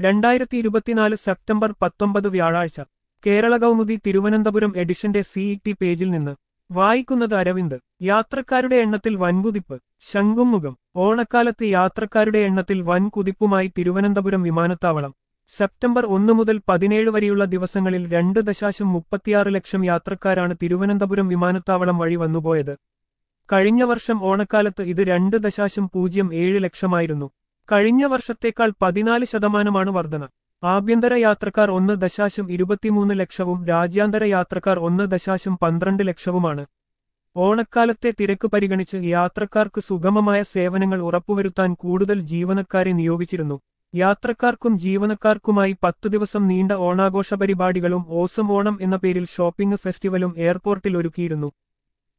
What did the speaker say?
രണ്ടായിരത്തി ഇരുപത്തിനാല് സെപ്റ്റംബർ പത്തൊമ്പത് വ്യാഴാഴ്ച കേരള കൗമുദി തിരുവനന്തപുരം എഡിഷന്റെ സിഇടി പേജിൽ നിന്ന് വായിക്കുന്നത് അരവിന്ദ് യാത്രക്കാരുടെ എണ്ണത്തിൽ വൻകുതിപ്പ് ശംഖുമുഖം ഓണക്കാലത്ത് യാത്രക്കാരുടെ എണ്ണത്തിൽ വൻ കുതിപ്പുമായി തിരുവനന്തപുരം വിമാനത്താവളം സെപ്റ്റംബർ ഒന്ന് മുതൽ പതിനേഴ് വരെയുള്ള ദിവസങ്ങളിൽ രണ്ട് ദശാശം മുപ്പത്തിയാറ് ലക്ഷം യാത്രക്കാരാണ് തിരുവനന്തപുരം വിമാനത്താവളം വഴി വന്നുപോയത് കഴിഞ്ഞ വർഷം ഓണക്കാലത്ത് ഇത് രണ്ട് ദശാശം പൂജ്യം ഏഴ് ലക്ഷമായിരുന്നു കഴിഞ്ഞ വർഷത്തേക്കാൾ പതിനാല് ശതമാനമാണ് വർധന ആഭ്യന്തര യാത്രക്കാർ ഒന്ന് ദശാശം ഇരുപത്തിമൂന്ന് ലക്ഷവും രാജ്യാന്തര യാത്രക്കാർ ഒന്ന് ദശാശം പന്ത്രണ്ട് ലക്ഷവുമാണ് ഓണക്കാലത്തെ തിരക്ക് പരിഗണിച്ച് യാത്രക്കാർക്ക് സുഗമമായ സേവനങ്ങൾ ഉറപ്പുവരുത്താൻ കൂടുതൽ ജീവനക്കാരെ നിയോഗിച്ചിരുന്നു യാത്രക്കാർക്കും ജീവനക്കാർക്കുമായി പത്തു ദിവസം നീണ്ട ഓണാഘോഷ പരിപാടികളും ഓസം ഓണം എന്ന പേരിൽ ഷോപ്പിംഗ് ഫെസ്റ്റിവലും എയർപോർട്ടിൽ ഒരുക്കിയിരുന്നു